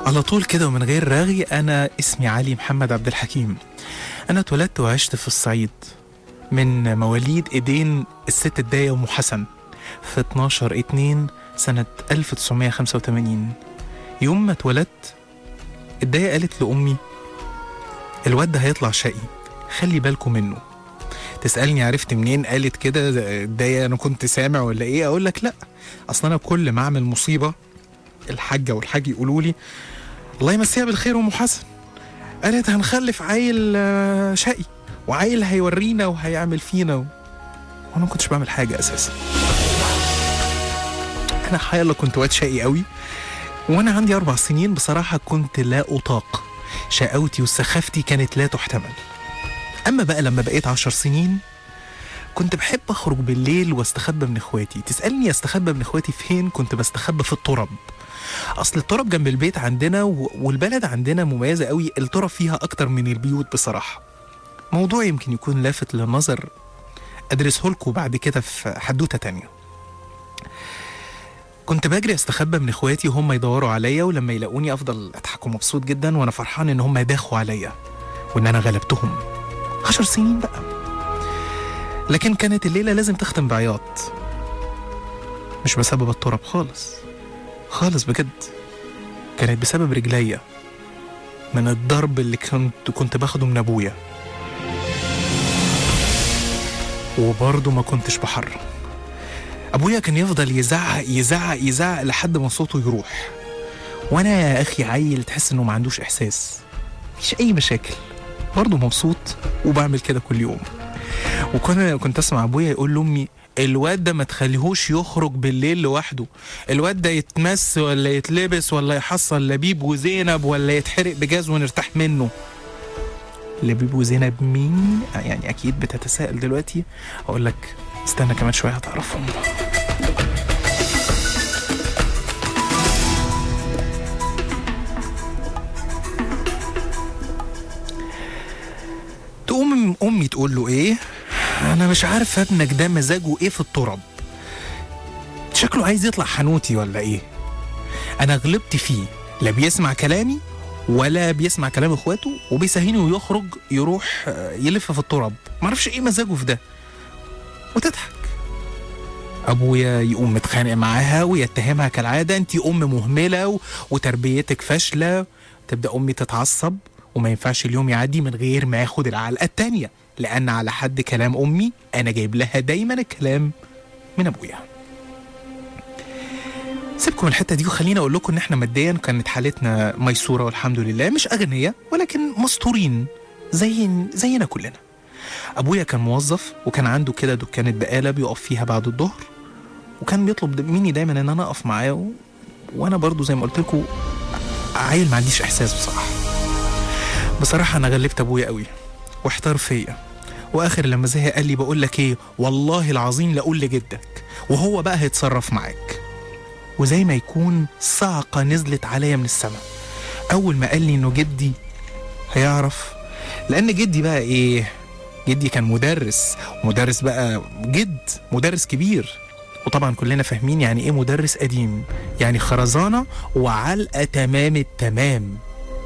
على طول كده ومن غير رغي أنا اسمي علي محمد عبد الحكيم أنا اتولدت وعشت في الصعيد من مواليد إيدين الست الداية أم حسن في 12 2 سنة 1985 يوم ما اتولدت الداية قالت لأمي الواد ده هيطلع شقي خلي بالكم منه تسألني عرفت منين قالت كده الداية أنا كنت سامع ولا إيه أقول لك لأ أصلا أنا كل ما أعمل مصيبة الحاجة والحاج يقولوا لي الله يمسيها بالخير أم حسن قالت هنخلف عيل آه، شقي وعيل هيورينا وهيعمل فينا و... وانا ما كنتش بعمل حاجه اساسا انا حقيقة كنت واد شقي قوي وانا عندي اربع سنين بصراحه كنت لا اطاق شقاوتي وسخافتي كانت لا تحتمل اما بقى لما بقيت عشر سنين كنت بحب اخرج بالليل واستخبى من اخواتي تسالني استخبى من اخواتي فين كنت بستخبى في الترب اصل الترب جنب البيت عندنا و- والبلد عندنا مميزه قوي الترب فيها اكتر من البيوت بصراحه موضوع يمكن يكون لافت للنظر ادرسه لكم بعد كده في حدوته تانية كنت بجري استخبى من اخواتي وهم يدوروا عليا ولما يلاقوني افضل اضحك ومبسوط جدا وانا فرحان ان هم داخوا عليا وان انا غلبتهم عشر سنين بقى لكن كانت الليله لازم تختم بعياط مش بسبب التراب خالص خالص بجد كانت بسبب رجليا من الضرب اللي كنت كنت باخده من ابويا وبرضه ما كنتش بحرم ابويا كان يفضل يزعق يزعق يزعق لحد ما صوته يروح وانا يا اخي عيل تحس انه ما عندوش احساس مفيش اي مشاكل برضه مبسوط وبعمل كده كل يوم وكنت كنت اسمع ابويا يقول لامي الواد ده ما تخليهوش يخرج بالليل لوحده الواد ده يتمس ولا يتلبس ولا يحصل لبيب وزينب ولا يتحرق بجاز ونرتاح منه لبيب وزينب مين يعني اكيد بتتساءل دلوقتي اقول لك استنى كمان شويه هتعرفهم تقوم امي تقول له ايه انا مش عارف ابنك ده مزاجه ايه في التراب شكله عايز يطلع حنوتي ولا ايه انا غلبت فيه لا بيسمع كلامي ولا بيسمع كلام اخواته وبيسهيني ويخرج يروح آه، يلف في التراب معرفش ايه مزاجه في ده وتضحك ابويا يقوم متخانق معاها ويتهمها كالعاده انت ام مهمله و- وتربيتك فاشله تبدا امي تتعصب وما ينفعش اليوم يعدي من غير ما اخد العلقه التانيه لان على حد كلام امي انا جايب لها دايما الكلام من ابويا سيبكم من الحته دي وخليني اقول لكم ان احنا ماديا كانت حالتنا ميسوره والحمد لله مش اغنياء ولكن مستورين زي زينا كلنا ابويا كان موظف وكان عنده كده دكانه بقاله بيقف فيها بعد الظهر وكان بيطلب مني دايما ان انا اقف معاه و... وانا برضو زي ما قلت لكم عيل ما عنديش احساس بصراحه بصراحه انا غلبت ابويا قوي واحتار فيا واخر لما زهق قال لي بقول لك ايه والله العظيم لا اقول لجدك وهو بقى هيتصرف معاك وزي ما يكون صعقه نزلت عليا من السماء اول ما قال لي انه جدي هيعرف لان جدي بقى ايه جدي كان مدرس مدرس بقى جد مدرس كبير وطبعا كلنا فاهمين يعني ايه مدرس قديم يعني خرزانه وعلقه تمام التمام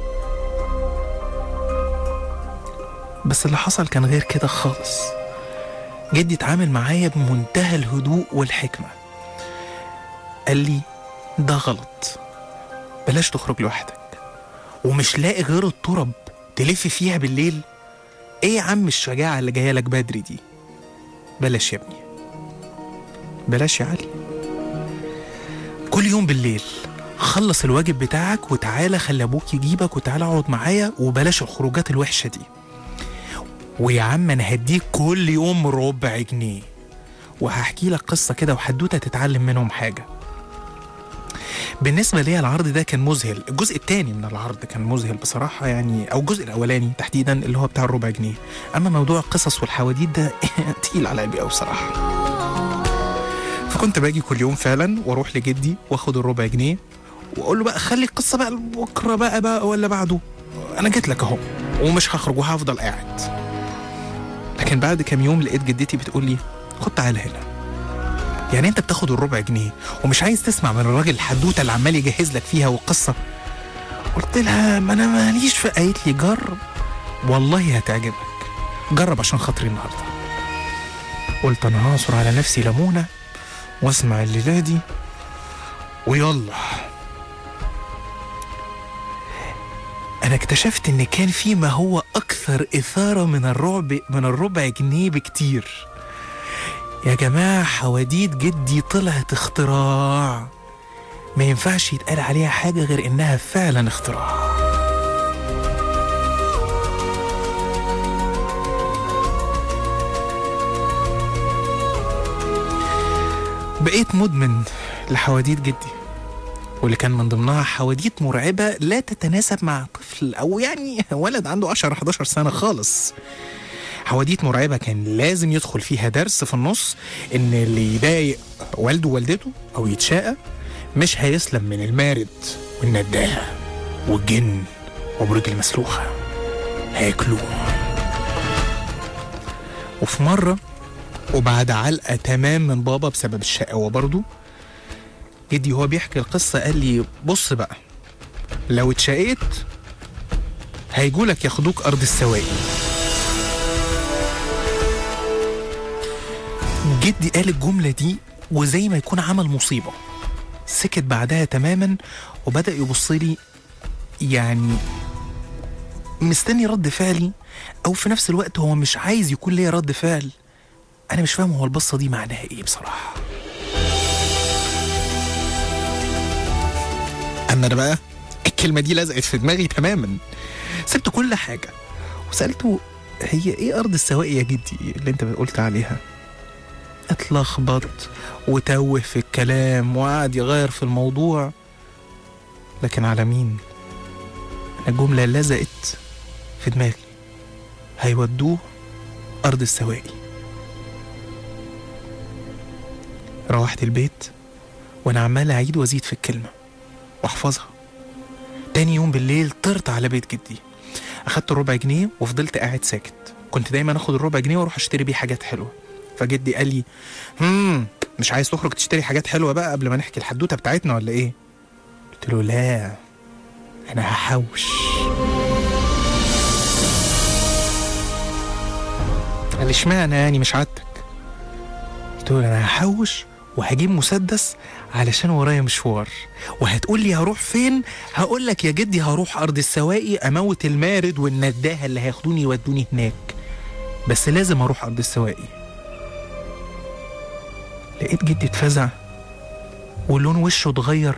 بس اللي حصل كان غير كده خالص جدي اتعامل معايا بمنتهى الهدوء والحكمه قال لي ده غلط بلاش تخرج لوحدك ومش لاقي غير الترب تلف فيها بالليل ايه يا عم الشجاعة اللي جاية لك بدري دي بلاش يا ابني بلاش يا علي كل يوم بالليل خلص الواجب بتاعك وتعالى خلي ابوك يجيبك وتعالى اقعد معايا وبلاش الخروجات الوحشة دي ويا عم انا هديك كل يوم ربع جنيه وهحكي لك قصة كده وحدوتة تتعلم منهم حاجة بالنسبة ليا العرض ده كان مذهل الجزء الثاني من العرض كان مذهل بصراحة يعني أو الجزء الأولاني تحديدا اللي هو بتاع الربع جنيه أما موضوع القصص والحواديت ده تقيل على قلبي أوي بصراحة فكنت باجي كل يوم فعلا واروح لجدي واخد الربع جنيه واقول له بقى خلي القصه بقى بكره بقى بقى ولا بعده انا جيت لك اهو ومش هخرج وهفضل قاعد لكن بعد كام يوم لقيت جدتي بتقول لي خد تعالى هنا يعني انت بتاخد الربع جنيه ومش عايز تسمع من الراجل الحدوته اللي عمال يجهز لك فيها والقصه قلت لها ما انا ماليش في قالت لي جرب والله هتعجبك جرب عشان خاطري النهارده قلت انا هعصر على نفسي ليمونه واسمع الليله دي ويلا انا اكتشفت ان كان في ما هو اكثر اثاره من الرعب من الربع جنيه بكتير يا جماعه حواديت جدي طلعت اختراع ما ينفعش يتقال عليها حاجه غير انها فعلا اختراع بقيت مدمن لحواديت جدي واللي كان من ضمنها حواديت مرعبة لا تتناسب مع طفل أو يعني ولد عنده 10 11 سنة خالص حواديت مرعبة كان لازم يدخل فيها درس في النص إن اللي يضايق والده ووالدته أو يتشاقى مش هيسلم من المارد والنداهة والجن وبرج المسلوخة هياكلوه وفي مرة وبعد علقة تمام من بابا بسبب الشقاوة برضو جدي هو بيحكي القصة قال لي بص بقى لو اتشقيت هيجولك ياخدوك أرض السواقي جدي قال الجملة دي وزي ما يكون عمل مصيبة سكت بعدها تماما وبدأ يبص لي يعني مستني رد فعلي أو في نفس الوقت هو مش عايز يكون ليا رد فعل أنا مش فاهم هو البصة دي معناها إيه بصراحة أما أنا بقى الكلمة دي لزقت في دماغي تماما سبت كل حاجة وسألته هي إيه أرض السواقي يا جدي اللي أنت قلت عليها اتلخبط وتوه في الكلام وقعد يغير في الموضوع لكن على مين الجملة لزقت في دماغي هيودوه أرض السواقي روحت البيت وأنا عمال أعيد وأزيد في الكلمة وأحفظها تاني يوم بالليل طرت على بيت جدي أخدت الربع جنيه وفضلت قاعد ساكت كنت دايما أخد الربع جنيه وأروح أشتري بيه حاجات حلوة فجدي قال لي هم مش عايز تخرج تشتري حاجات حلوة بقى قبل ما نحكي الحدوتة بتاعتنا ولا إيه؟ قلت له لا أنا هحوش قال لي اشمعنى يعني مش عادتك؟ قلت له انا هحوش وهجيب مسدس علشان ورايا مشوار وهتقول لي هروح فين هقول لك يا جدي هروح ارض السواقي اموت المارد والنداهه اللي هياخدوني يودوني هناك بس لازم اروح ارض السواقي لقيت جدي اتفزع ولون وشه اتغير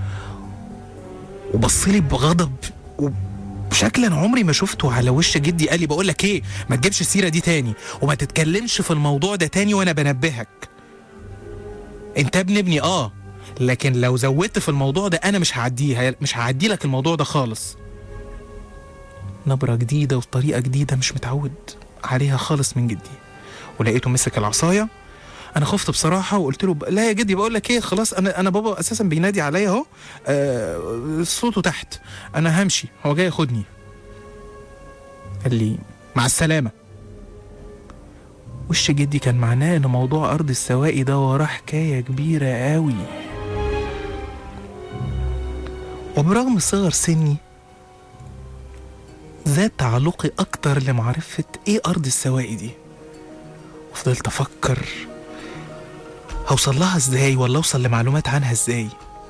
وبصلي بغضب وبشكل انا عمري ما شفته على وش جدي قال لي بقول لك ايه ما تجيبش السيره دي تاني وما تتكلمش في الموضوع ده تاني وانا بنبهك انت ابن ابني اه لكن لو زودت في الموضوع ده انا مش هعديه مش هعدي لك الموضوع ده خالص نبرة جديدة وطريقة جديدة مش متعود عليها خالص من جدي ولقيته مسك العصاية انا خفت بصراحة وقلت له ب- لا يا جدي بقول لك ايه خلاص انا انا بابا اساسا بينادي عليا اهو آه، صوته تحت انا همشي هو جاي ياخدني قال لي مع السلامة وش جدي كان معناه ان موضوع ارض السواقي ده وراه حكايه كبيره قوي وبرغم صغر سني زاد تعلقي اكتر لمعرفه ايه ارض السواقي دي وفضلت افكر هوصل لها ازاي ولا اوصل لمعلومات عنها ازاي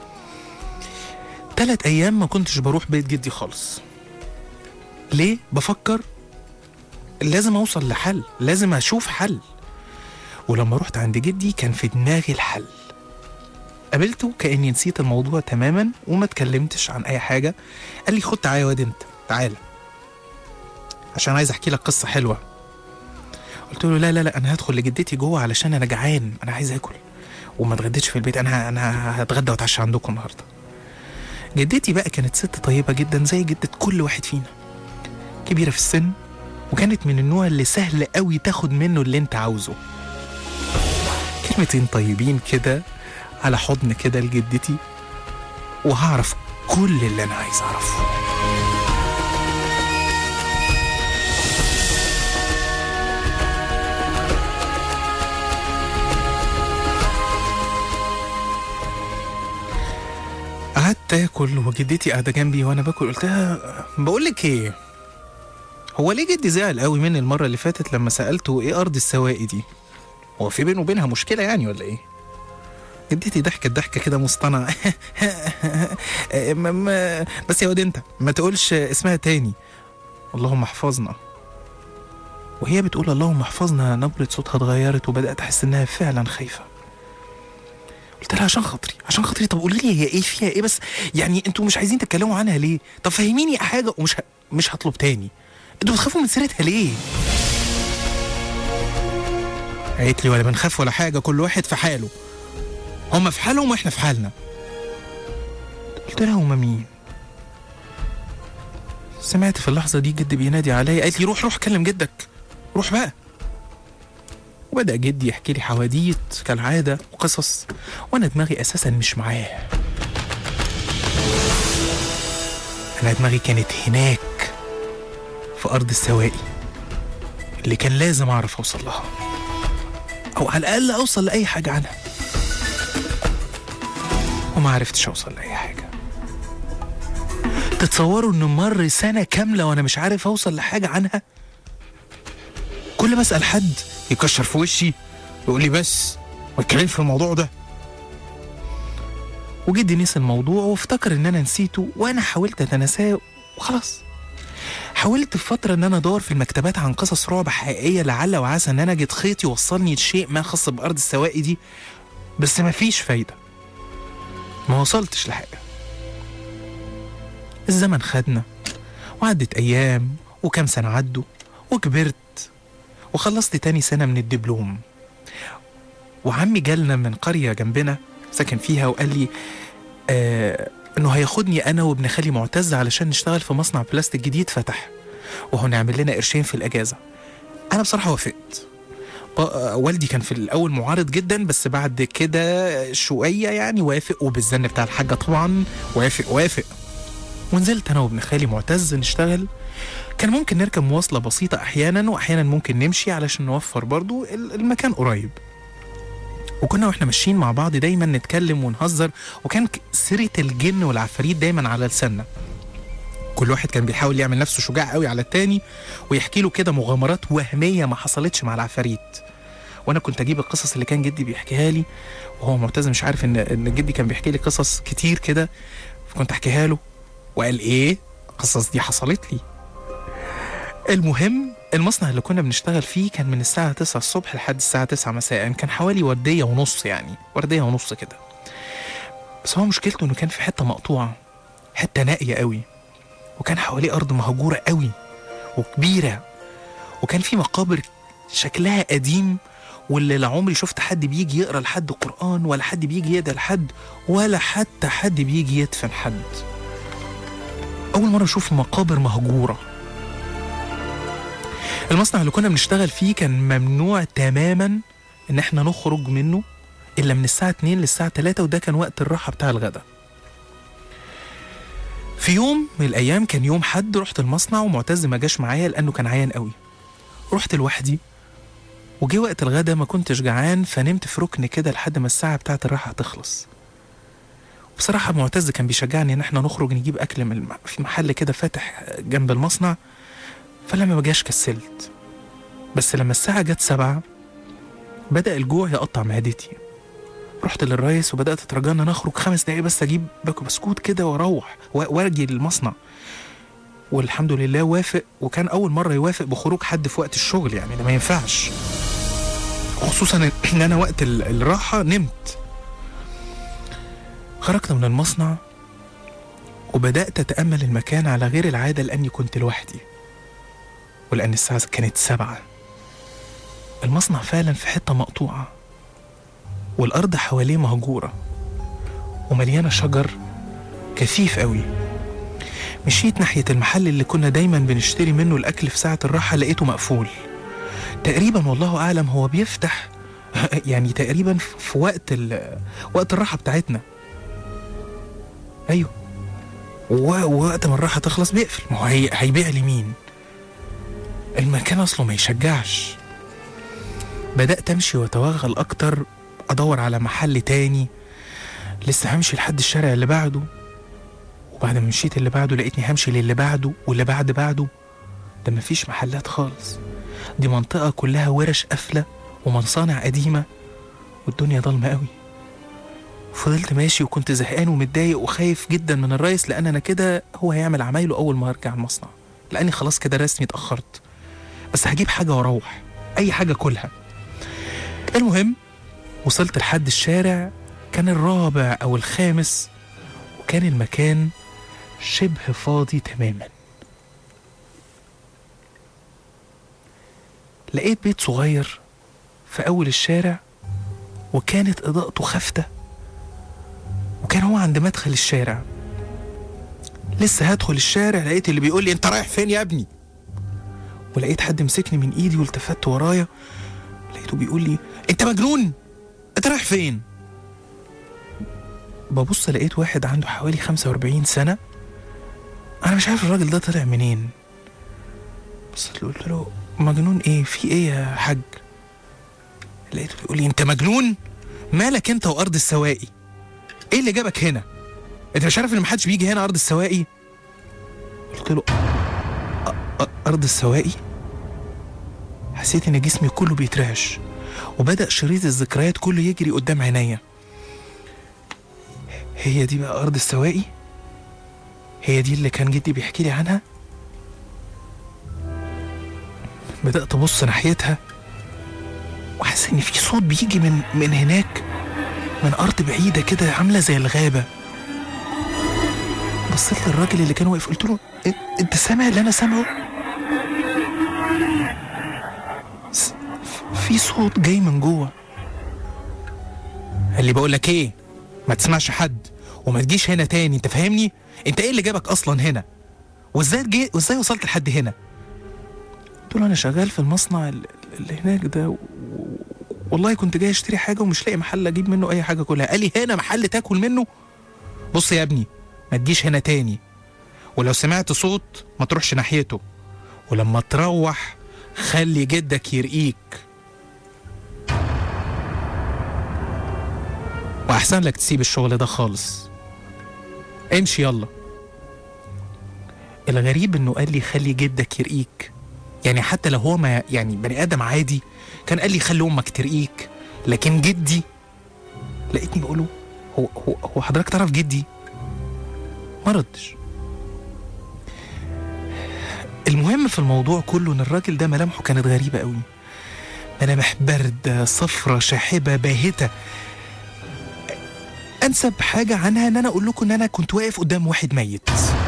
تلات ايام ما كنتش بروح بيت جدي خالص ليه بفكر لازم اوصل لحل لازم اشوف حل ولما رحت عند جدي كان في دماغي الحل قابلته كاني نسيت الموضوع تماما وما اتكلمتش عن اي حاجه قال لي خد تعالى يا واد انت تعالى عشان عايز احكي لك قصه حلوه قلت له لا لا لا انا هدخل لجدتي جوه علشان انا جعان انا عايز اكل وما اتغديتش في البيت انا انا هتغدى واتعشى عندكم النهارده جدتي بقى كانت ست طيبه جدا زي جده كل واحد فينا كبيره في السن وكانت من النوع اللي سهل قوي تاخد منه اللي انت عاوزه كلمتين طيبين كده على حضن كده لجدتي وهعرف كل اللي انا عايز اعرفه قعدت قعدت اكل وجدتي قاعده جنبي وانا باكل قلت لها بقول لك ايه هو ليه جدي زعل قوي مني المره اللي فاتت لما سالته ايه ارض السواقي دي هو في بينه وبينها مشكله يعني ولا ايه جدتي ضحكت ضحكه كده مصطنعه ما- ما- بس يا واد انت ما تقولش اسمها تاني اللهم احفظنا وهي بتقول اللهم احفظنا نبرة صوتها اتغيرت وبدأت أحس إنها فعلا خايفة قلت لها عشان خاطري عشان خاطري طب قولي لي هي ايه فيها ايه بس يعني انتوا مش عايزين تتكلموا عنها ليه طب فهميني حاجه ومش ه... مش هطلب تاني انتوا بتخافوا من سيرتها ليه قالت لي ولا بنخاف ولا حاجه كل واحد في حاله هما في حالهم واحنا في حالنا قلت لها هما مين سمعت في اللحظه دي جدي بينادي عليا قالت لي روح روح كلم جدك روح بقى وبدأ جدي يحكي لي حواديت كالعادة وقصص وأنا دماغي أساسا مش معاه أنا دماغي كانت هناك في أرض السواقي اللي كان لازم أعرف أوصل لها أو على الأقل أوصل لأي حاجة عنها وما عرفتش أوصل لأي حاجة تتصوروا إن مر سنة كاملة وأنا مش عارف أوصل لحاجة عنها كل ما أسأل حد يكشر في وشي يقول لي بس ما تتكلمش في الموضوع ده وجدي نسي الموضوع وافتكر ان انا نسيته وانا حاولت اتناساه وخلاص حاولت في فترة ان انا ادور في المكتبات عن قصص رعب حقيقية لعل وعسى ان انا اجد خيط يوصلني لشيء ما خاص بارض السواقي دي بس مفيش فايدة ما وصلتش لحاجة الزمن خدنا وعدت ايام وكام سنة عدوا وكبرت وخلصت تاني سنة من الدبلوم وعمي جالنا من قرية جنبنا ساكن فيها وقال لي آه انه هياخدني انا وابن خالي معتز علشان نشتغل في مصنع بلاستيك جديد فتح وهو نعمل لنا قرشين في الاجازة انا بصراحة وافقت ب- آه، والدي كان في الاول معارض جدا بس بعد كده شوية يعني وافق وبالزن بتاع الحاجة طبعا وافق وافق ونزلت انا وابن خالي معتز نشتغل كان ممكن نركب مواصلة بسيطة أحيانا وأحيانا ممكن نمشي علشان نوفر برضو ال- المكان قريب وكنا واحنا ماشيين مع بعض دايما نتكلم ونهزر وكان ك- سيرة الجن والعفاريت دايما على لساننا كل واحد كان بيحاول يعمل نفسه شجاع قوي على التاني ويحكي له كده مغامرات وهمية ما حصلتش مع العفاريت وانا كنت اجيب القصص اللي كان جدي بيحكيها لي وهو معتز مش عارف ان ان جدي كان بيحكي لي قصص كتير كده فكنت احكيها له وقال ايه القصص دي حصلت لي المهم المصنع اللي كنا بنشتغل فيه كان من الساعة 9 الصبح لحد الساعة 9 مساء كان حوالي وردية ونص يعني وردية ونص كده بس هو مشكلته انه كان في حتة مقطوعة حتة نائية قوي وكان حواليه أرض مهجورة قوي وكبيرة وكان في مقابر شكلها قديم واللي لا عمري شفت حد بيجي يقرا لحد قرآن ولا حد بيجي يدعي لحد ولا حتى حد بيجي يدفن حد أول مرة أشوف مقابر مهجورة المصنع اللي كنا بنشتغل فيه كان ممنوع تماما ان احنا نخرج منه الا من الساعه 2 للساعه 3 وده كان وقت الراحه بتاع الغداء في يوم من الايام كان يوم حد رحت المصنع ومعتز ما جاش معايا لانه كان عيان قوي رحت لوحدي وجه وقت الغدا ما كنتش جعان فنمت في ركن كده لحد ما الساعه بتاعه الراحه تخلص بصراحة معتز كان بيشجعني إن إحنا نخرج نجيب أكل من الم... في محل كده فاتح جنب المصنع فلما ما جاش كسلت بس لما الساعة جت سبعة بدأ الجوع يقطع معدتي رحت للريس وبدأت أترجى إن أنا أخرج خمس دقايق بس أجيب باكو بسكوت كده وأروح و- وأرجي للمصنع والحمد لله وافق وكان أول مرة يوافق بخروج حد في وقت الشغل يعني ده ما ينفعش خصوصا إن أنا وقت ال- الراحة نمت خرجت من المصنع وبدأت أتأمل المكان على غير العادة لأني كنت لوحدي ولأن الساعة كانت سبعة المصنع فعلا في حتة مقطوعة والأرض حواليه مهجورة ومليانة شجر كثيف قوي مشيت ناحية المحل اللي كنا دايما بنشتري منه الأكل في ساعة الراحة لقيته مقفول تقريبا والله أعلم هو بيفتح يعني تقريبا في وقت ال- وقت الراحة بتاعتنا أيوه و- ووقت ما الراحة تخلص بيقفل ما هو هي... هيبيع لي مين المكان أصله ما يشجعش بدأت أمشي وأتوغل أكتر أدور على محل تاني لسه همشي لحد الشارع اللي بعده وبعد ما مشيت اللي بعده لقيتني همشي للي بعده واللي بعد بعده ده مفيش محلات خالص دي منطقة كلها ورش قافلة ومصانع قديمة والدنيا ضلمة قوي فضلت ماشي وكنت زهقان ومتضايق وخايف جدا من الريس لان انا كده هو هيعمل عمايله اول ما ارجع المصنع لاني خلاص كده رسمي اتاخرت بس هجيب حاجه واروح اي حاجه كلها المهم وصلت لحد الشارع كان الرابع او الخامس وكان المكان شبه فاضي تماما لقيت بيت صغير في اول الشارع وكانت اضاءته خافته وكان هو عند مدخل الشارع لسه هدخل الشارع لقيت اللي بيقول لي انت رايح فين يا ابني ولقيت حد مسكني من ايدي والتفت ورايا لقيته بيقول لي انت مجنون انت رايح فين ببص لقيت واحد عنده حوالي 45 سنة أنا مش عارف الراجل ده طلع منين بصيت له قلت له مجنون إيه في إيه يا حاج لقيته بيقول لي أنت مجنون مالك أنت وأرض السواقي إيه اللي جابك هنا أنت مش عارف إن محدش بيجي هنا أرض السواقي قلت له "أ- أ- أرض السواقي حسيت إن جسمي كله بيترعش وبدأ شريط الذكريات كله يجري قدام عينيا هي دي بقى أرض السواقي؟ هي دي اللي كان جدي بيحكي لي عنها؟ بدأت أبص ناحيتها وحاسس إن في صوت بيجي من من هناك من أرض بعيدة كده عاملة زي الغابة بصيت للراجل اللي كان واقف قلت له "إن- أنت سامع اللي أنا سامعه؟ س- في صوت جاي من جوه قال لي بقول لك ايه ما تسمعش حد وما تجيش هنا تاني انت فاهمني انت ايه اللي جابك اصلا هنا وازاي جي وازاي وصلت لحد هنا قلت له انا شغال في المصنع ال- اللي هناك ده و... والله كنت جاي اشتري حاجه ومش لاقي محل اجيب منه اي حاجه كلها قال لي هنا محل تاكل منه بص يا ابني ما تجيش هنا تاني ولو سمعت صوت ما تروحش ناحيته ولما تروح خلي جدك يرقيك واحسن لك تسيب الشغل ده خالص امشي يلا الغريب انه قال لي خلي جدك يرقيك يعني حتى لو هو ما يعني بني ادم عادي كان قال لي خلي امك ترقيك لكن جدي لقيتني بقوله هو هو هو حضرتك تعرف جدي ما ردش المهم في الموضوع كله ان الراجل ده ملامحه كانت غريبه قوي ملامح بارده صفرة شاحبه باهته انسب حاجه عنها ان انا اقول لكم ان انا كنت واقف قدام واحد ميت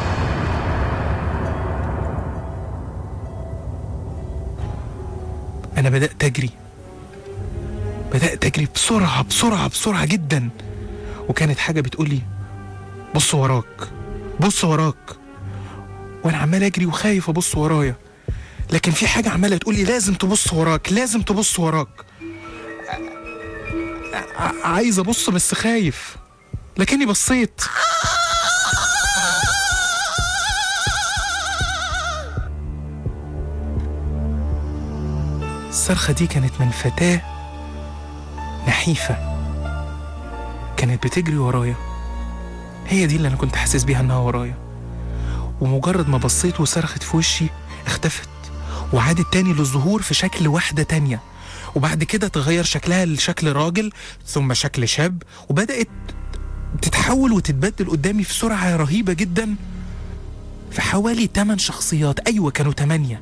انا بدات اجري بدات اجري بسرعه بسرعه بسرعه جدا وكانت حاجه بتقولي بص وراك بص وراك وانا عمال اجري وخايف ابص ورايا لكن في حاجه عماله تقولي لازم تبص وراك لازم تبص وراك ع- عايز ابص بس خايف لكني بصيت الصرخة دي كانت من فتاة نحيفة كانت بتجري ورايا هي دي اللي أنا كنت حاسس بيها إنها ورايا ومجرد ما بصيت وصرخت في وشي اختفت وعادت تاني للظهور في شكل واحدة تانية وبعد كده تغير شكلها لشكل راجل ثم شكل شاب وبدأت تتحول وتتبدل قدامي في سرعة رهيبة جدا في حوالي 8 شخصيات أيوة كانوا 8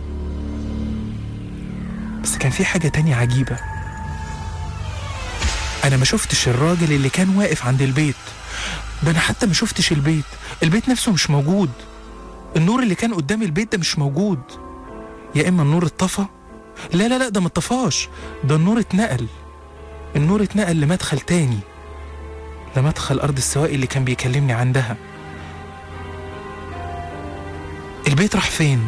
بس كان في حاجة تانية عجيبة أنا ما شفتش الراجل اللي كان واقف عند البيت ده أنا حتى ما شفتش البيت البيت نفسه مش موجود النور اللي كان قدام البيت ده مش موجود يا إما النور اتطفى لا لا لا ده ما اتطفاش ده النور اتنقل النور اتنقل لمدخل تاني لمدخل أرض السواقي اللي كان بيكلمني عندها البيت راح فين؟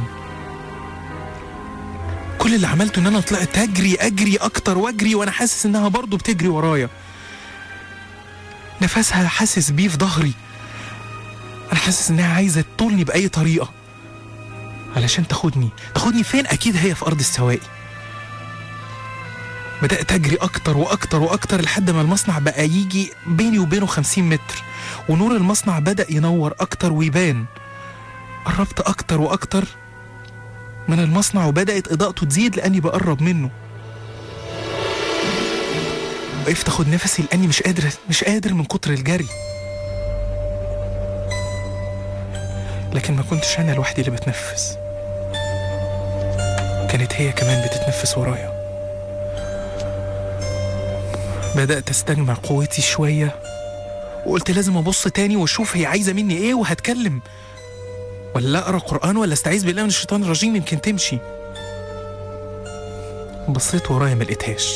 كل اللي عملته ان انا طلعت اجري اجري اكتر واجري وانا حاسس انها برضه بتجري ورايا نفسها حاسس بيه في ظهري انا حاسس انها عايزه تطولني باي طريقه علشان تاخدني تاخدني فين اكيد هي في ارض السواقي بدأت أجري أكتر وأكتر وأكتر لحد ما المصنع بقى يجي بيني وبينه 50 متر ونور المصنع بدأ ينور أكتر ويبان قربت أكتر وأكتر من المصنع وبدأت إضاءته تزيد لأني بقرب منه وقفت أخد نفسي لأني مش قادر مش قادر من كتر الجري لكن ما كنتش أنا لوحدي اللي بتنفس كانت هي كمان بتتنفس ورايا بدأت استجمع قوتي شوية وقلت لازم أبص تاني وأشوف هي عايزة مني إيه وهتكلم ولا أقرأ قرآن ولا أستعيذ بالله من الشيطان الرجيم يمكن تمشي بصيت ورايا ما لقيتهاش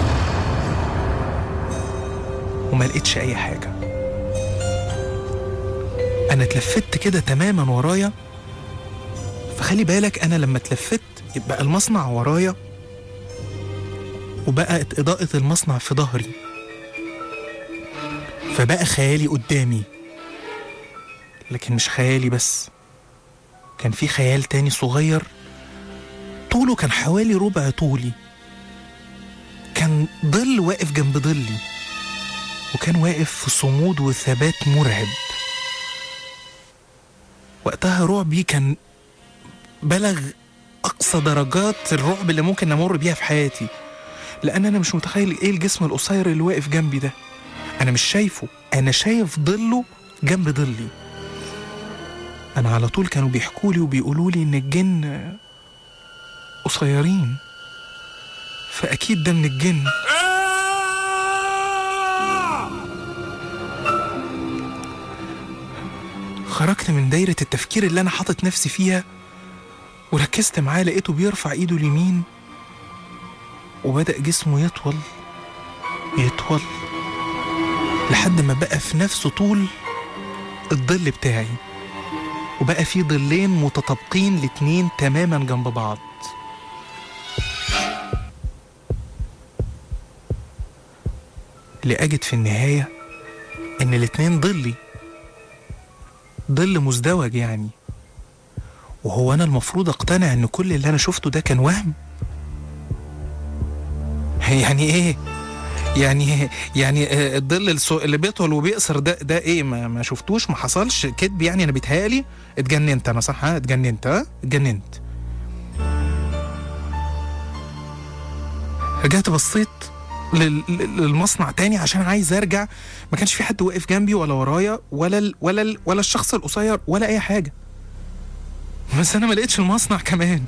وما لقيتش أي حاجة أنا اتلفت كده تماما ورايا فخلي بالك أنا لما اتلفت يبقى المصنع ورايا وبقت إضاءة المصنع في ظهري فبقى خيالي قدامي لكن مش خيالي بس كان في خيال تاني صغير طوله كان حوالي ربع طولي كان ظل واقف جنب ظلي وكان واقف في صمود وثبات مرعب وقتها رعبي كان بلغ أقصى درجات الرعب اللي ممكن أمر بيها في حياتي لأن أنا مش متخيل إيه الجسم القصير اللي واقف جنبي ده أنا مش شايفه أنا شايف ظله جنب ظلي أنا على طول كانوا بيحكوا لي وبيقولوا لي إن الجن قصيرين فأكيد ده من الجن خرجت من دايرة التفكير اللي أنا حاطط نفسي فيها وركزت معاه لقيته بيرفع إيده اليمين وبدأ جسمه يطول يطول لحد ما بقى في نفس طول الظل بتاعي وبقى في ظلين متطابقين الاتنين تماما جنب بعض لأجد في النهاية إن الاتنين ظلي ظل مزدوج يعني وهو أنا المفروض أقتنع إن كل اللي أنا شفته ده كان وهم يعني إيه؟ يعني يعني آه، الظل السو- اللي بيطول وبيقصر ده ده ايه ما, ما شفتوش ما حصلش كدب يعني انا بيتهيألي اتجننت انا صح ها اتجننت ها اتجننت رجعت بصيت لل- لل- للمصنع تاني عشان عايز ارجع ما كانش في حد واقف جنبي ولا ورايا ولا ال ولا ال ولا الشخص القصير ولا اي حاجه بس انا ما لقيتش المصنع كمان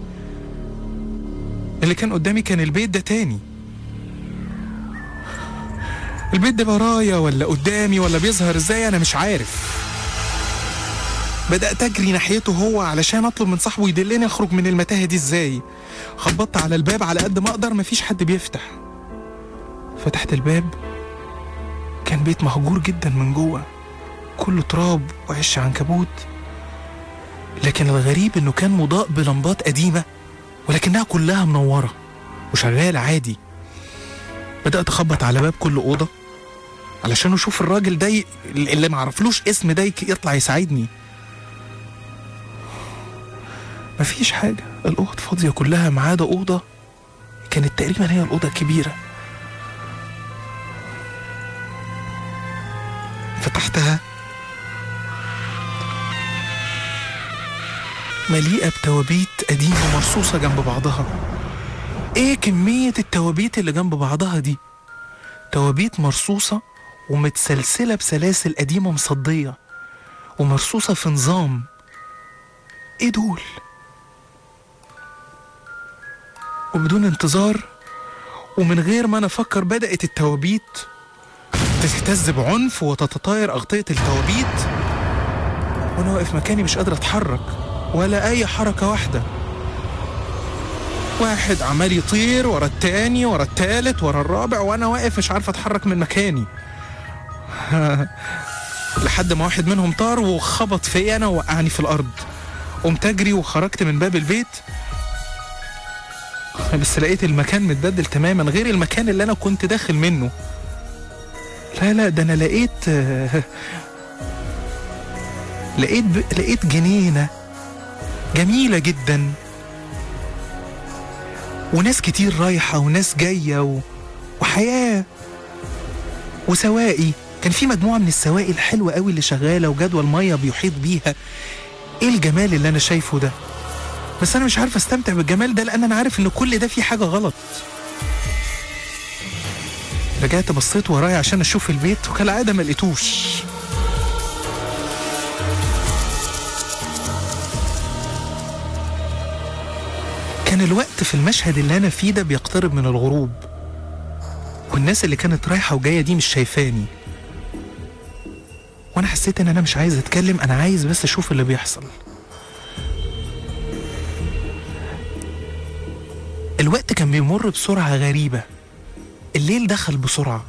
اللي كان قدامي كان البيت ده تاني البيت ده ورايا ولا قدامي ولا بيظهر ازاي انا مش عارف بدأت أجري ناحيته هو علشان أطلب من صاحبه يدلني أخرج من المتاهة دي إزاي خبطت على الباب على قد ما أقدر مفيش حد بيفتح فتحت الباب كان بيت مهجور جدا من جوه كله تراب وعش عنكبوت لكن الغريب إنه كان مضاء بلمبات قديمة ولكنها كلها منورة وشغالة عادي بدأت أخبط على باب كل أوضة علشان أشوف الراجل ده ي- اللي معرفلوش اسم ده يك- يطلع يساعدني مفيش حاجة الأوض فاضية كلها ما عدا أوضة كانت تقريبا هي الأوضة الكبيرة فتحتها مليئة بتوابيت قديمة مرصوصة جنب بعضها ايه كمية التوابيت اللي جنب بعضها دي توابيت مرصوصة ومتسلسلة بسلاسل قديمة مصدية ومرصوصة في نظام ايه دول وبدون انتظار ومن غير ما انا افكر بدأت التوابيت تهتز بعنف وتتطاير أغطية التوابيت وانا واقف مكاني مش قادر اتحرك ولا اي حركة واحدة واحد عمال يطير ورا التاني ورا التالت ورا الرابع وانا واقف مش عارف اتحرك من مكاني لحد ما واحد منهم طار وخبط فيا انا ووقعني في الارض قمت اجري وخرجت من باب البيت بس لقيت المكان متبدل تماما غير المكان اللي انا كنت داخل منه لا لا ده انا لقيت لقيت ب... لقيت جنينه جميله جدا وناس كتير رايحة وناس جاية و... وحياة وسواقي كان في مجموعة من السواقي الحلوة قوي اللي شغالة وجدول مية بيحيط بيها ايه الجمال اللي انا شايفه ده بس انا مش عارف استمتع بالجمال ده لان انا عارف ان كل ده فيه حاجة غلط رجعت بصيت ورايا عشان اشوف البيت وكالعادة ما لقيتوش كان الوقت في المشهد اللي انا فيه ده بيقترب من الغروب والناس اللي كانت رايحة وجاية دي مش شايفاني وانا حسيت ان انا مش عايز اتكلم انا عايز بس اشوف اللي بيحصل الوقت كان بيمر بسرعة غريبة الليل دخل بسرعة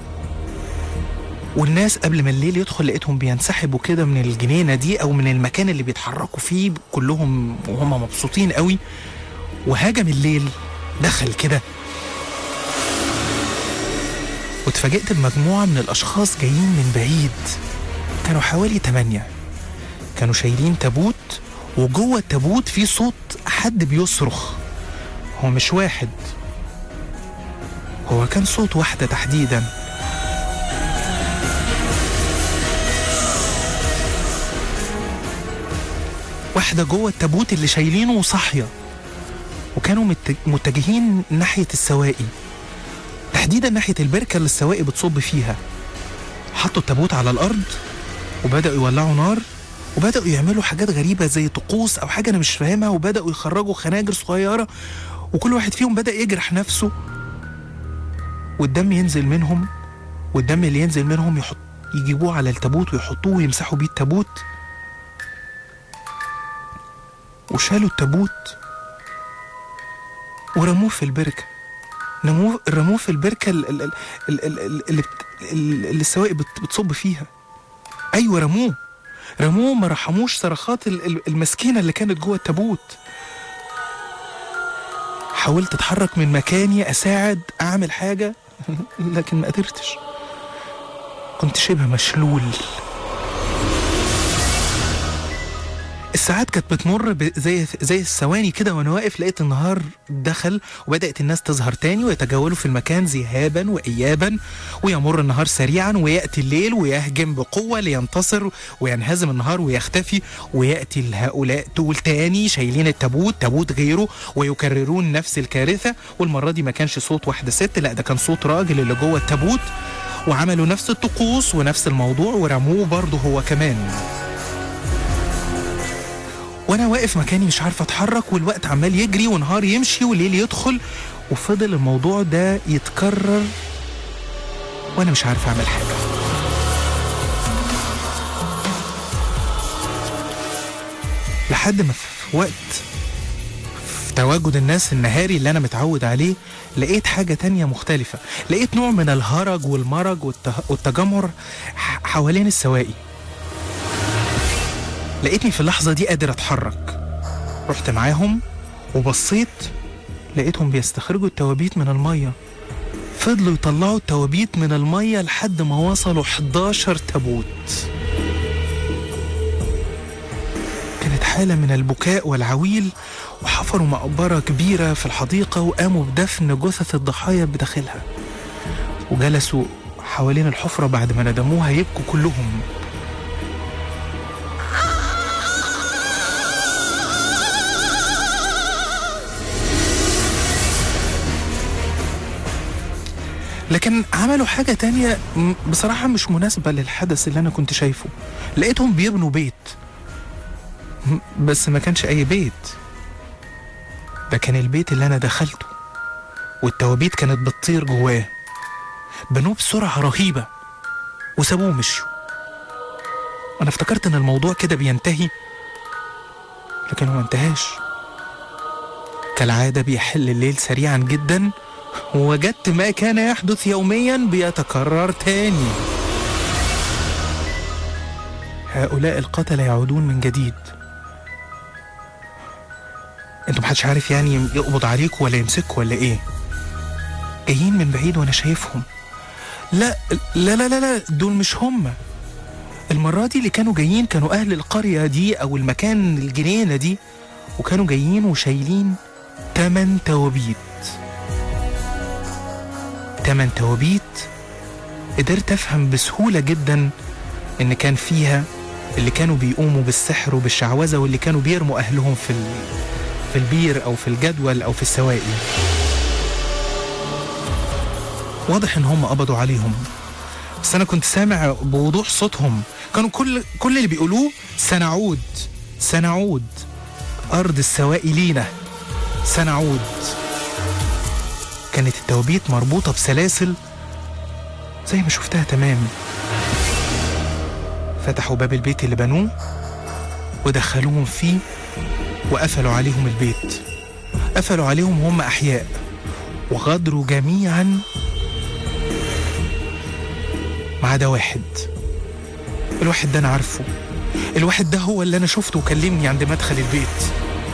والناس قبل ما الليل يدخل لقيتهم بينسحبوا كده من الجنينة دي أو من المكان اللي بيتحركوا فيه كلهم وهم مبسوطين قوي وهاجم الليل دخل كده واتفاجئت بمجموعة من الأشخاص جايين من بعيد كانوا حوالي تمانية كانوا شايلين تابوت وجوه التابوت في صوت حد بيصرخ هو مش واحد هو كان صوت واحدة تحديدا واحدة جوه التابوت اللي شايلينه وصاحية وكانوا مت- متجهين ناحية السواقي تحديدا ناحية البركة اللي السواقي بتصب فيها حطوا التابوت على الأرض وبدأوا يولعوا نار وبدأوا يعملوا حاجات غريبة زي طقوس أو حاجة أنا مش فاهمها وبدأوا يخرجوا خناجر صغيرة وكل واحد فيهم بدأ يجرح نفسه والدم ينزل منهم والدم اللي ينزل منهم يحط يجيبوه على التابوت ويحطوه ويمسحوا بيه التابوت وشالوا التابوت ورموه في البركة رموه رموه في البركة ال- ال- ال- ال- ال- ال- اللي بت- ال- اللي السواقي بت- بتصب فيها أيوة رموه رموه ما رحموش صرخات ال- ال- المسكينة اللي كانت جوه التابوت حاولت اتحرك من مكاني اساعد اعمل حاجه لكن ما قدرتش كنت شبه مشلول الساعات كانت بتمر ب- زي زي الثواني كده وانا واقف لقيت النهار دخل وبدات الناس تظهر تاني ويتجولوا في المكان ذهابا وايابا ويمر النهار سريعا وياتي الليل ويهجم بقوه لينتصر وينهزم النهار ويختفي وياتي هؤلاء دول تاني شايلين التابوت تابوت غيره ويكررون نفس الكارثه والمره دي ما كانش صوت واحده ست لا ده كان صوت راجل اللي جوه التابوت وعملوا نفس الطقوس ونفس الموضوع ورموه برضه هو كمان وانا واقف مكاني مش عارف اتحرك والوقت عمال يجري ونهار يمشي وليل يدخل وفضل الموضوع ده يتكرر وانا مش عارف اعمل حاجه لحد ما في وقت في تواجد الناس النهاري اللي انا متعود عليه لقيت حاجة تانية مختلفة لقيت نوع من الهرج والمرج والته- والتجمهر ح- حوالين السواقي لقيتني في اللحظة دي قادر أتحرك رحت معاهم وبصيت لقيتهم بيستخرجوا التوابيت من المية فضلوا يطلعوا التوابيت من المية لحد ما وصلوا 11 تابوت كانت حالة من البكاء والعويل وحفروا مقبرة كبيرة في الحديقة وقاموا بدفن جثث الضحايا بداخلها وجلسوا حوالين الحفرة بعد ما ندموها يبكوا كلهم لكن عملوا حاجة تانية م- بصراحة مش مناسبة للحدث اللي أنا كنت شايفه لقيتهم بيبنوا بيت م- بس ما كانش أي بيت ده كان البيت اللي أنا دخلته والتوابيت كانت بتطير جواه بنوه بسرعة رهيبة وسابوه ومشوا أنا افتكرت إن الموضوع كده بينتهي لكن هو ما انتهاش كالعادة بيحل الليل سريعا جدا ووجدت ما كان يحدث يوميا بيتكرر تاني هؤلاء القتلة يعودون من جديد انتوا محدش عارف يعني يقبض عليكم ولا يمسكوا ولا ايه جايين من بعيد وانا شايفهم لا لا لا لا, لا دول مش هم المرة دي اللي كانوا جايين كانوا أهل القرية دي أو المكان الجنينة دي وكانوا جايين وشايلين تمن توابيت تمن توابيت قدرت أفهم بسهولة جدا إن كان فيها اللي كانوا بيقوموا بالسحر وبالشعوذة واللي كانوا بيرموا أهلهم في ال... في البير أو في الجدول أو في السواقي واضح إن هم قبضوا عليهم بس أنا كنت سامع بوضوح صوتهم كانوا كل كل اللي بيقولوه سنعود سنعود أرض السواقي لينا سنعود كانت التوابيت مربوطة بسلاسل زي ما شفتها تمام فتحوا باب البيت اللي بنوه ودخلوهم فيه وقفلوا عليهم البيت قفلوا عليهم وهم أحياء وغادروا جميعا ما عدا واحد الواحد ده أنا عارفه الواحد ده هو اللي أنا شفته وكلمني عند مدخل البيت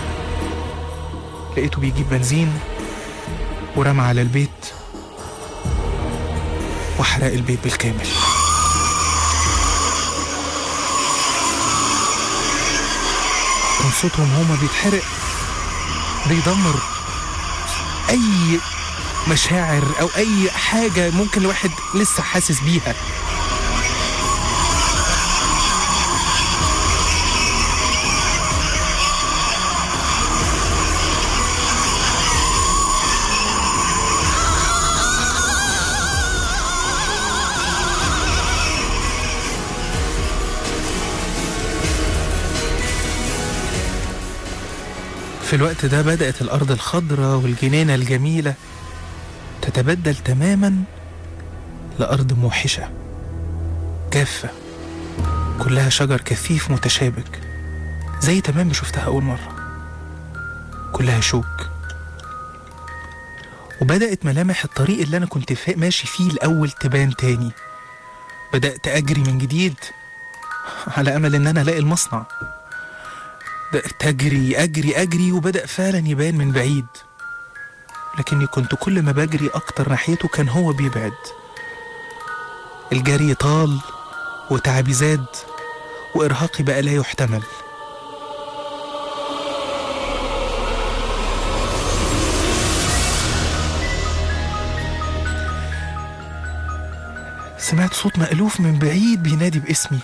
لقيته بيجيب بنزين ورمى على البيت وحرق البيت بالكامل كان صوتهم هما بيتحرق بيدمر اي مشاعر او اي حاجه ممكن الواحد لسه حاسس بيها في الوقت ده بدأت الأرض الخضراء والجنينة الجميلة تتبدل تماما لأرض موحشة جافة كلها شجر كثيف متشابك زي تمام ما شفتها أول مرة كلها شوك وبدأت ملامح الطريق اللي أنا كنت فا- ماشي فيه الأول تبان تاني بدأت أجري من جديد على أمل إن أنا ألاقي المصنع بدأت أجري أجري أجري وبدأ فعلا يبان من بعيد لكني كنت كل ما بجري أكتر ناحيته كان هو بيبعد الجري طال وتعبي زاد وإرهاقي بقى لا يحتمل سمعت صوت مألوف من بعيد بينادي باسمي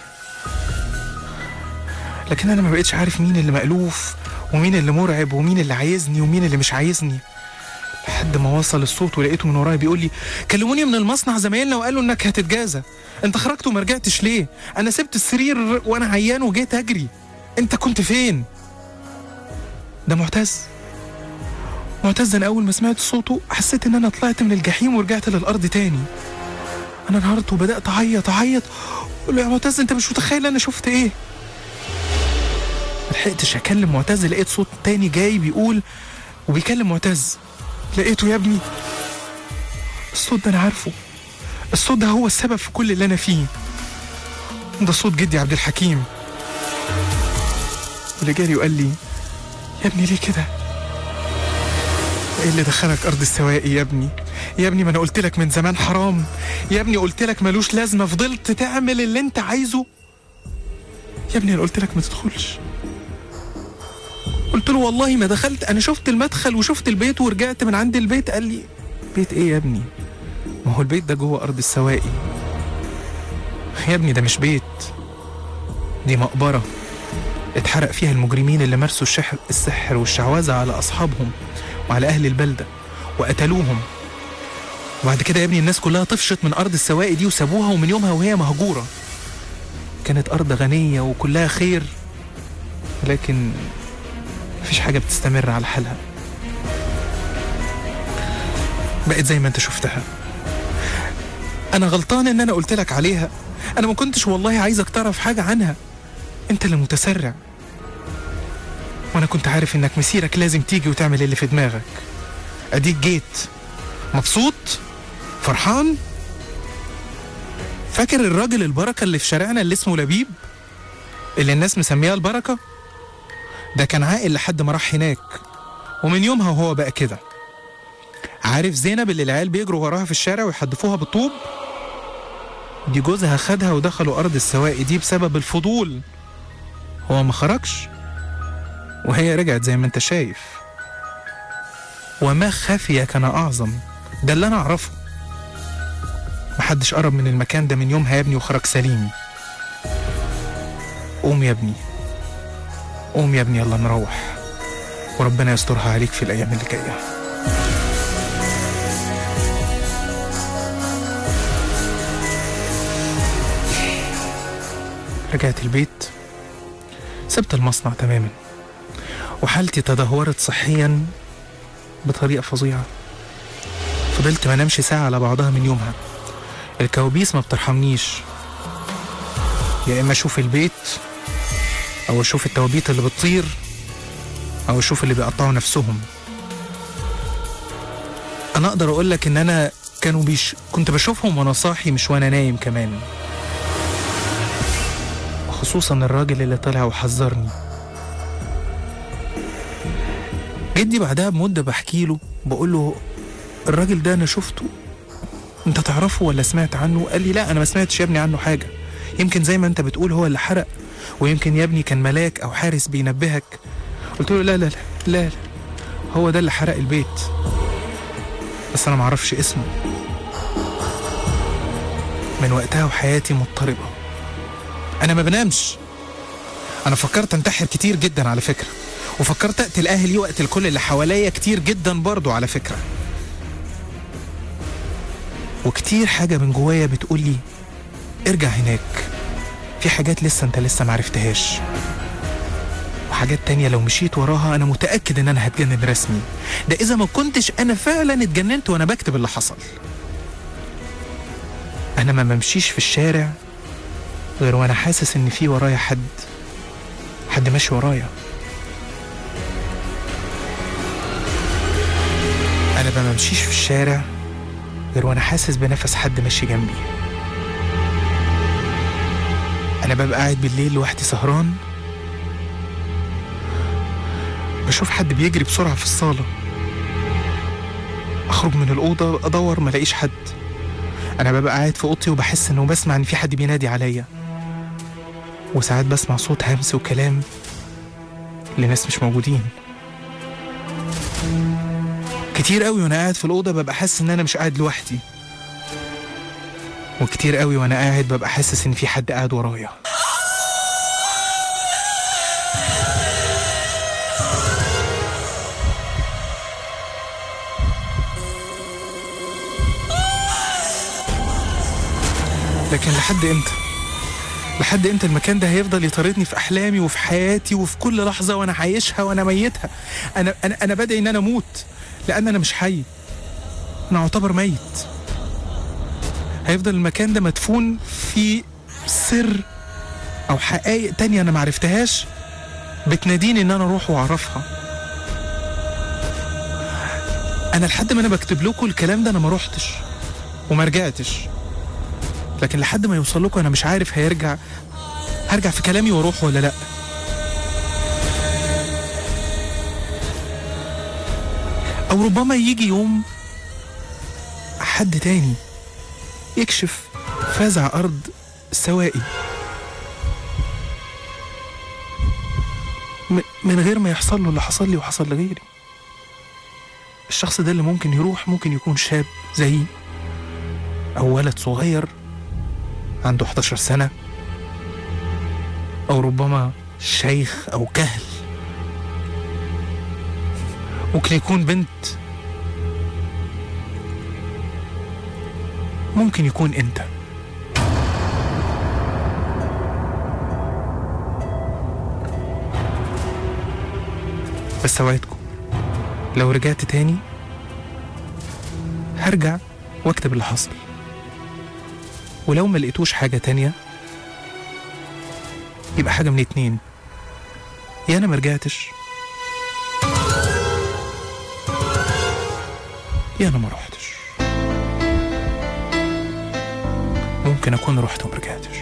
لكن انا ما بقتش عارف مين اللي مألوف ومين اللي مرعب ومين اللي عايزني ومين اللي مش عايزني لحد ما وصل الصوت ولقيته من ورايا بيقول لي كلموني من المصنع زمايلنا وقالوا انك هتتجازى انت خرجت وما رجعتش ليه انا سبت السرير وانا عيان وجيت اجري انت كنت فين ده معتز معتز انا اول ما سمعت صوته حسيت ان انا طلعت من الجحيم ورجعت للارض تاني انا انهارت وبدات اعيط اعيط اقول له يا معتز انت مش متخيل انا شفت ايه ملحقتش اكلم معتز لقيت صوت تاني جاي بيقول وبيكلم معتز لقيته يا ابني الصوت ده انا عارفه الصوت ده هو السبب في كل اللي انا فيه ده صوت جدي عبد الحكيم اللي جالي وقال لي يا ابني ليه كده ايه اللي دخلك ارض السواقي يا ابني يا ابني ما انا قلت لك من زمان حرام يا ابني قلت لك ملوش لازمه فضلت تعمل اللي انت عايزه يا ابني انا قلت لك ما تدخلش قلت له والله ما دخلت انا شفت المدخل وشفت البيت ورجعت من عند البيت قال لي بيت ايه يا ابني ما هو البيت ده جوه ارض السواقي يا ابني ده مش بيت دي مقبره اتحرق فيها المجرمين اللي مارسوا الشحر السحر والشعوذه على اصحابهم وعلى اهل البلده وقتلوهم وبعد كده يا ابني الناس كلها طفشت من ارض السواقي دي وسابوها ومن يومها وهي مهجوره كانت ارض غنيه وكلها خير لكن مفيش حاجه بتستمر على حالها بقت زي ما انت شفتها انا غلطان ان انا قلت لك عليها انا ما كنتش والله عايزك تعرف حاجه عنها انت اللي متسرع وانا كنت عارف انك مسيرك لازم تيجي وتعمل اللي في دماغك اديك جيت مبسوط فرحان فاكر الراجل البركه اللي في شارعنا اللي اسمه لبيب اللي الناس مسميها البركه ده كان عاقل لحد ما راح هناك ومن يومها وهو بقى كده عارف زينب اللي العيال بيجروا وراها في الشارع ويحدفوها بالطوب دي جوزها خدها ودخلوا أرض السواقي دي بسبب الفضول هو ما خرجش وهي رجعت زي ما انت شايف وما خفي كان أعظم ده اللي أنا أعرفه محدش قرب من المكان ده من يومها يا ابني وخرج سليم قوم يا ابني قوم يا ابني يلا نروح وربنا يسترها عليك في الأيام اللي جاية رجعت البيت سبت المصنع تماما وحالتي تدهورت صحيا بطريقة فظيعة فضلت ما نمشي ساعة على بعضها من يومها الكوابيس ما بترحمنيش يا إما أشوف البيت أو أشوف التوابيت اللي بتطير أو أشوف اللي بيقطعوا نفسهم أنا أقدر أقول لك إن أنا كانوا بيش كنت بشوفهم وأنا صاحي مش وأنا نايم كمان خصوصا الراجل اللي طلع وحذرني جدي بعدها بمدة بحكي له بقول له الراجل ده أنا شفته أنت تعرفه ولا سمعت عنه؟ قال لي لا أنا ما سمعتش يا ابني عنه حاجة يمكن زي ما أنت بتقول هو اللي حرق ويمكن يا ابني كان ملاك أو حارس بينبهك قلت له لا لا لا لا, لا. هو ده اللي حرق البيت بس أنا معرفش اسمه من وقتها وحياتي مضطربة أنا ما بنامش أنا فكرت أنتحر كتير جدا على فكرة وفكرت أقتل أهلي وأقتل كل اللي حواليا كتير جدا برضو على فكرة وكتير حاجة من جوايا بتقولي ارجع هناك في حاجات لسه انت لسه معرفتهاش وحاجات تانية لو مشيت وراها أنا متأكد إن أنا هتجنن رسمي ده إذا ما كنتش أنا فعلا اتجننت وأنا بكتب اللي حصل أنا ما بمشيش في الشارع غير وأنا حاسس إن في ورايا حد حد ماشي ورايا أنا ما بمشيش في الشارع غير وأنا حاسس بنفس حد ماشي جنبي أنا ببقى قاعد بالليل لوحدي سهران بشوف حد بيجري بسرعة في الصالة أخرج من الأوضة أدور ملاقيش حد أنا ببقى قاعد في أوضتي وبحس إنه بسمع إن في حد بينادي عليا وساعات بسمع صوت همس وكلام لناس مش موجودين كتير قوي وانا قاعد في الاوضه ببقى حاسس ان انا مش قاعد لوحدي وكتير قوي وانا قاعد ببقى حاسس ان في حد قاعد ورايا لكن لحد امتى لحد امتى المكان ده هيفضل يطاردني في احلامي وفي حياتي وفي كل لحظه وانا عايشها وانا ميتها انا انا انا بدعي ان انا اموت لان انا مش حي انا اعتبر ميت هيفضل المكان ده مدفون في سر او حقائق تانية انا معرفتهاش بتناديني ان انا اروح واعرفها انا لحد ما انا بكتب لكم الكلام ده انا ما روحتش وما رجعتش لكن لحد ما يوصل لكم انا مش عارف هيرجع هرجع في كلامي واروح ولا لا او ربما يجي يوم حد تاني يكشف فازع ارض سوائي م- من غير ما يحصل له اللي حصل لي وحصل لغيري الشخص ده اللي ممكن يروح ممكن يكون شاب زيي او ولد صغير عنده 11 سنة أو ربما شيخ أو كهل ممكن يكون بنت ممكن يكون أنت بس أوعدكم لو رجعت تاني هرجع واكتب اللي حصل ولو ما لقيتوش حاجة تانية يبقى حاجة من اتنين يا أنا مرجعتش يا أنا ما روحتش ممكن أكون رحت ومرجعتش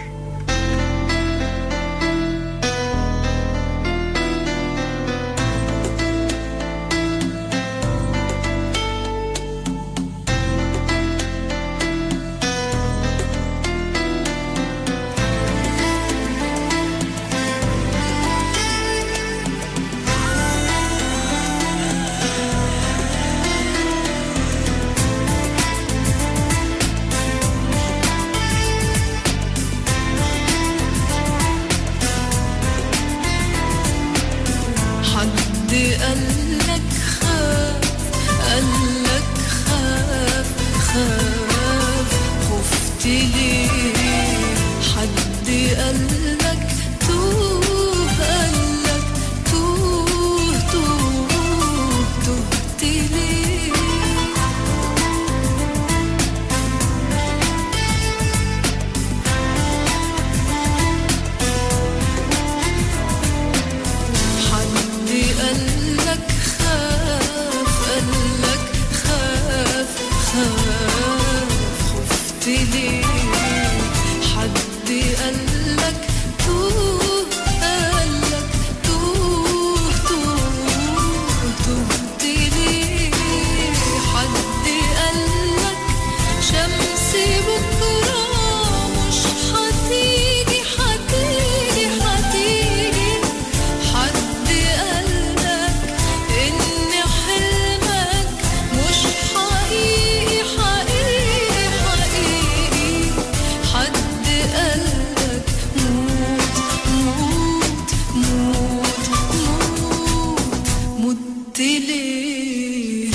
ليه حد قالك توه قالك توه توه تهت ليه حد قالك خاف قالك خاف خاف خفت ليه حد قالك توه قالك توه توه تهت ليه حد قالك شمس بكرة مش هتيجي هتيجي هتيجي حد قالك إن حلمك مش حقيقي حقيقي حقيقي حد قالك موت موت موت موت مت ليه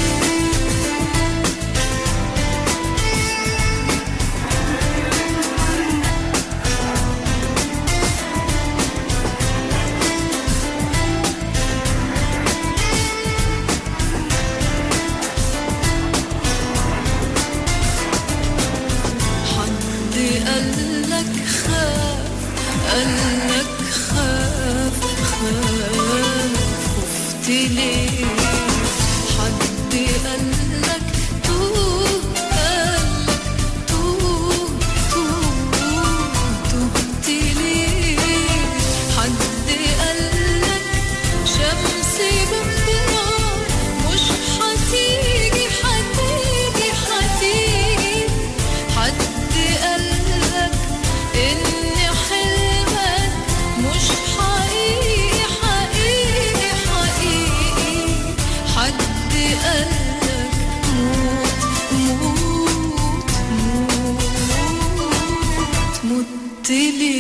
حد قالك خاف قالك خاف خاف خفت ليه حد قالك توه قالك توه توه تهت ليه حد قالك شمس بكرة مش هتيجي هتيجي هتيجي حد قالك إن حلمك مش حقيقي حقيقي حقيقي حد قالك موت موت موت مت ليه